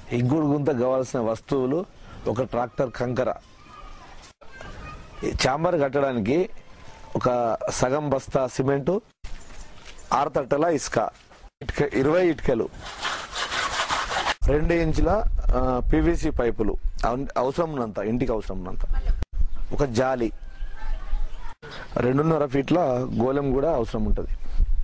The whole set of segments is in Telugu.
ఇంకుడు గుంత కావాల్సిన వస్తువులు ఒక ట్రాక్టర్ కంకర ఈ చాంబర్ కట్టడానికి ఒక సగం బస్తా సిమెంటు ఆరు తట్టల ఇసుక ఇటుక ఇరవై ఇటుకలు రెండు ఇంచుల పివిసి పైపులు అవ- అవసరం ఉన్నంత ఇంటికి అవసరం ఉన్నంత ఒక జాలి రెండున్నర ఫీట్ల గోళం కూడా అవసరం ఉంటుంది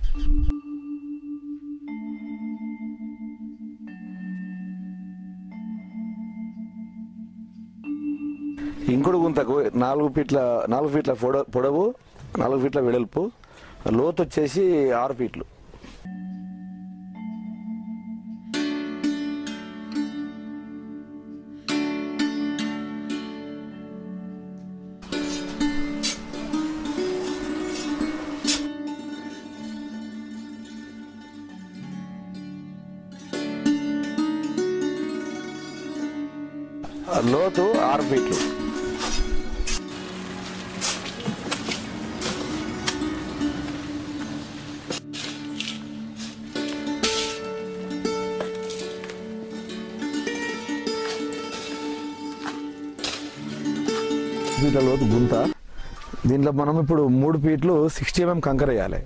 ఇంకుడు గుంతకు నాలుగు ఫీట్ల నాలుగు ఫీట్ల పొడ- పొడవు నాలుగు ఫీట్ల వెడల్పు లోతు వచ్చేసి ఆరు ఫీట్లు లోతు ఆరు ఫీట్లు ఫీట్ల లోతు గుంత దీంట్లో మనం ఇప్పుడు మూడు ఫీట్లు సిక్స్టీ ఎంఎం కంకర వేయాలి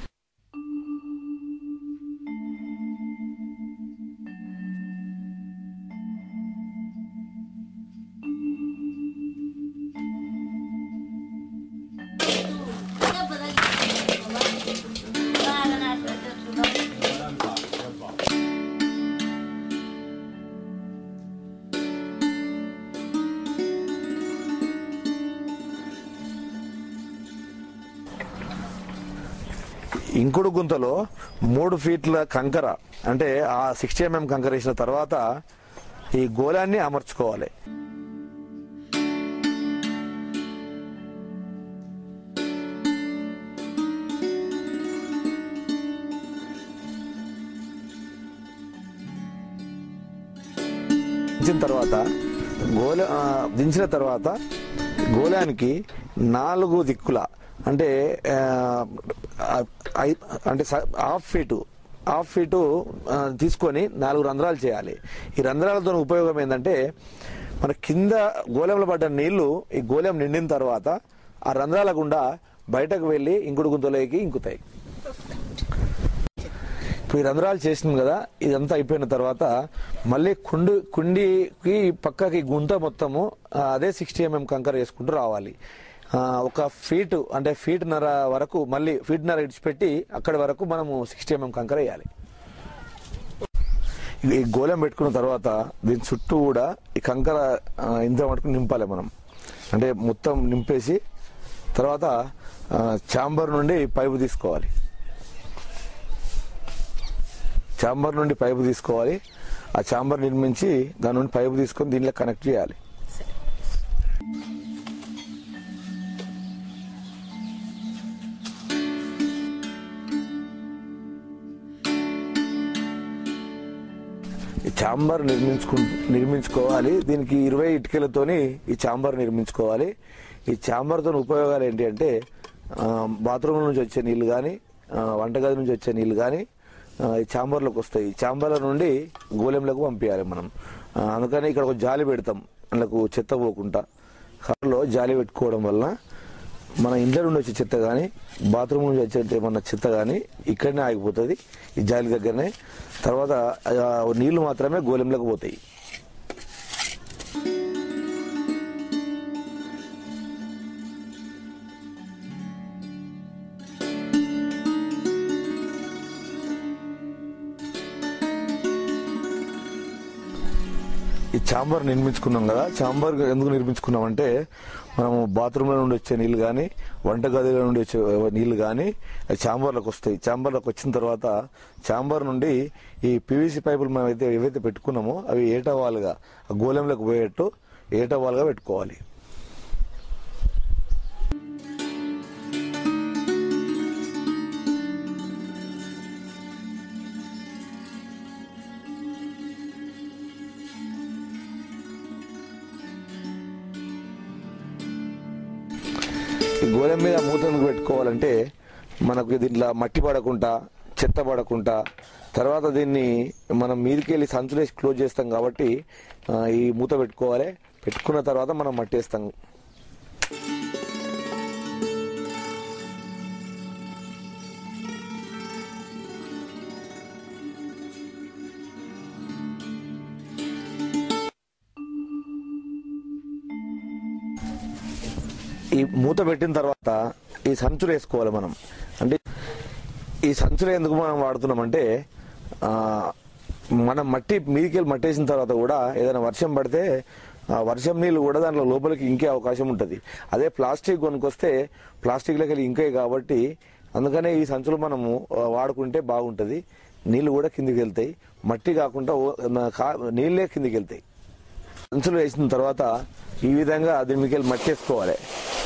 ఇంకుడు గుంతలో మూడు ఫీట్ల కంకర అంటే ఆ సిక్స్టీ ఎంఎం కంకర వేసిన తర్వాత ఈ గోళాన్ని అమర్చుకోవాలి దించిన తర్వాత గోళ ఆ, దించిన తర్వాత గోళానికి నాలుగు దిక్కుల అంటే ఆ, ఐ- అంటే స- హాఫ్ ఫీటు హాఫ్ ఫీటు ఆ, తీసుకొని నాలుగు రంధ్రాలు చేయాలి ఈ రంధ్రాలతో ఉపయోగం ఏంటంటే మన కింద గోళంలో పడ్డ నీళ్లు ఈ గోళం నిండిన తర్వాత ఆ రంధ్రాల గుండా బయటకు వెళ్ళి ఇంకుడు గుంతలోకి ఇంకుతాయి ఇప్పుడు ఈ రంధ్రాలు చేసినాం కదా ఇదంతా అయిపోయిన తర్వాత మళ్ళీ కుండి కుండికి పక్కకి గుంత మొత్తము ఆ, అదే సిక్స్టీ ఎంఎం కంకర వేసుకుంటూ రావాలి ఆ, ఒక ఫీట్ అంటే ఫీట్ నర వరకు మళ్ళీ ఫీట్ నర ఇడిచిపెట్టి అక్కడి వరకు మనము సిక్స్టీ ఎంఎం కంకర వేయాలి ఈ గోళం పెట్టుకున్న తర్వాత దీని చుట్టూ కూడా ఈ కంకర ఆ, ఇంత మటుకు నింపాలి మనం అంటే మొత్తం నింపేసి తర్వాత చాంబర్ నుండి పైపు తీసుకోవాలి చాంబర్ నుండి పైపు తీసుకోవాలి ఆ చాంబర్ నిర్మించి దాని నుండి పైపు తీసుకొని దీనిలో కనెక్ట్ చేయాలి ఈ చాంబర్ నిర్మించుకు నిర్మించుకోవాలి దీనికి ఇరవై ఇటుకలతోని ఈ చాంబర్ నిర్మించుకోవాలి ఈ చాంబర్తో ఉపయోగాలు ఏంటి అంటే ఆ, బాత్రూమ్ నుంచి వచ్చే నీళ్లు కానీ వంటగది నుంచి వచ్చే నీళ్లు కానీ ఈ చాంబర్లోకి వస్తాయి ఈ చాంబర్ల నుండి గోళంలోకి పంపించాలి మనం ఆ, అందుకని ఇక్కడ ఒక జాలి పెడతాం అందులోకి చెత్త పోకుండా కార్లో జాలి పెట్టుకోవడం వల్ల మన ఇంట్లో నుండి వచ్చే చెత్త కానీ బాత్రూమ్ నుంచి వచ్చే ఏమన్నా చెత్త కానీ ఇక్కడనే ఆగిపోతుంది ఈ జాలి దగ్గరనే తర్వాత ఆ, నీళ్లు మాత్రమే గోళంలోకి పోతాయి ఈ చాంబర్ నిర్మించుకున్నాం కదా చాంబర్ ఎందుకు నిర్మించుకున్నాం అంటే మనము బాత్రూంలో నుండి వచ్చే నీళ్లు కానీ వంటగదిలో నుండి వచ్చే నీళ్లు కానీ చాంబర్లకు వస్తాయి చాంబర్లకు వచ్చిన తర్వాత చాంబర్ నుండి ఈ పీవీసీ పైపులు మనం అయితే ఏవైతే పెట్టుకున్నామో అవి ఏటవాలుగా ఆ గోళంలోకి పోయేట్టు ఏటవాలుగా పెట్టుకోవాలి ఈ గోళం మీద మూత ఎందుకు పెట్టుకోవాలంటే మనకు దీంట్లో మట్టి పడకుండా చెత్త పడకుండా తర్వాత దీన్ని మనం మీదకి వెళ్ళి సంచులేసి క్లోజ్ చేస్తాం కాబట్టి ఆ, ఈ మూత పెట్టుకోవాలి పెట్టుకున్న తర్వాత మనం మట్టేస్తాం ఈ మూత పెట్టిన తర్వాత ఈ సంచులు వేసుకోవాలి మనం అంటే ఈ సంచులు ఎందుకు మనం వాడుతున్నామంటే ఆ, మనం మట్టి మీదికెళ్ళి మట్టేసిన తర్వాత కూడా ఏదైనా వర్షం పడితే ఆ వర్షం నీళ్ళు కూడా దాంట్లో లోపలికి ఇంకే అవకాశం ఉంటుంది అదే ప్లాస్టిక్ కొనుక్కొస్తే ప్లాస్టిక్లోకి వెళ్ళి ఇంకే కాబట్టి అందుకనే ఈ సంచులు మనము ఆ, వాడుకుంటే బాగుంటుంది నీళ్ళు కూడా కిందికి వెళ్తాయి మట్టి కాకుండా ఓ- కా- నీళ్ళే కిందికి వెళ్తాయి సంచులు వేసిన తర్వాత ఈ విధంగా దీని మీకెళ్ళి మట్టి వేసుకోవాలి